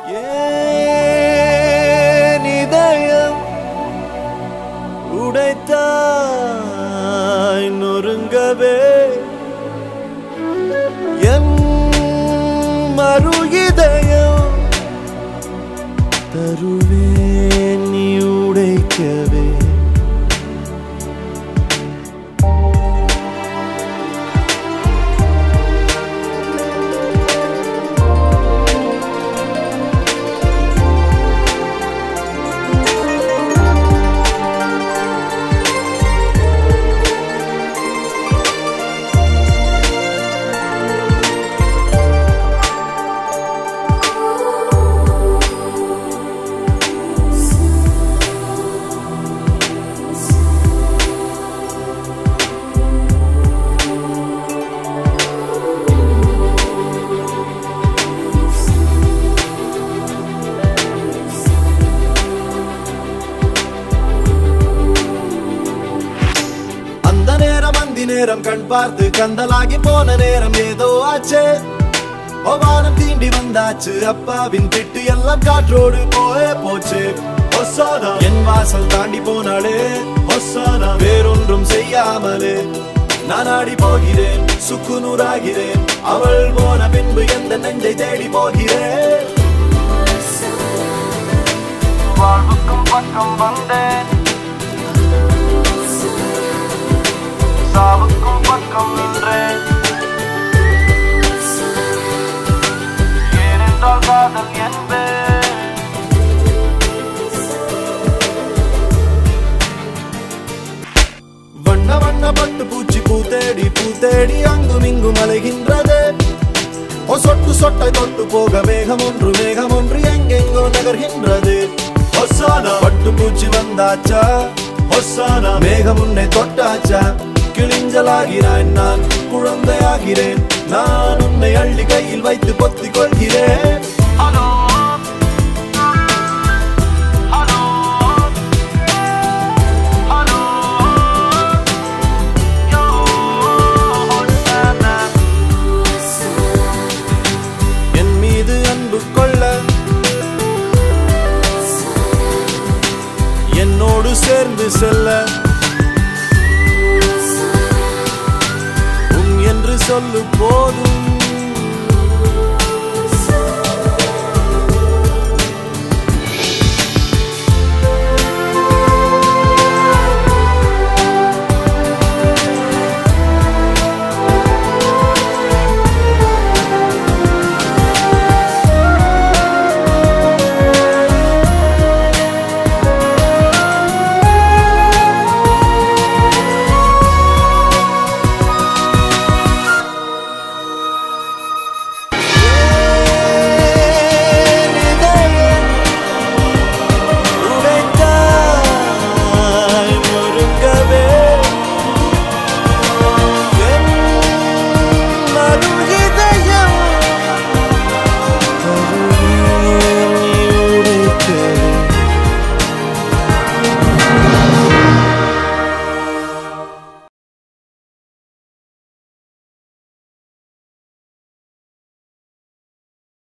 ஏன் இதயம் உடைத்தாய் நொறுங்கவே என் மறு இதயம் தருவேன் நீ உடைக்கவே அந்த நேரம் அந்தி நேரம் கண் பார்த்து கந்தலாகி போன நேரம் ஏதோ ஆச்சே ஒவானம் தீண்டி வந்தாச்சு அப்பாவின் திட்டு எல்லாம் காற்றோடு போயே போச்சு ஒசானா என் வாசல் தாண்டி போனாளே ஒசானா வேறொன்றும் செய்யாமலே நான் ஆடி போகிறேன் சுக்குநூறாகிறேன் அவள் போன பின்பு எந்த நெஞ்சை தேடி போகிறேன் வாழ்வுக்கும் பக்கம் வந்தேன் சாவுக்கும் பக்கம் நின்றேன் ஏனென்றால் காதல் என்பேன் வண்ண வண்ண பட்டு பூச்சி பூத்தேடி பூத்தேடி அங்கும் இங்கும் அலைகின்றது ஓ சொட்டு சொட்டை தொட்டு போக மேகம் ஒன்று மேகம் ஒன்று எங்கெங்கோ நகர்கின்றது ஒசானா பட்டு பூச்சி வந்தாச்சா ஒசானா மேகம் உன்னை தொட்டாச்சா கிழிஞ்சலாகிறான் நான் குழந்தையாகிறேன் நான் உன்னை அள்ளி கையில் வைத்து பொத்திக் கொள்கிறேன் ஹலோ ஹலோ ஹலோ யோ ஹொன்னானா என் மீது அன்பு கொள்ள என்னோடு சேர்ந்து செல்ல உம் என்று சொல்லு போதும்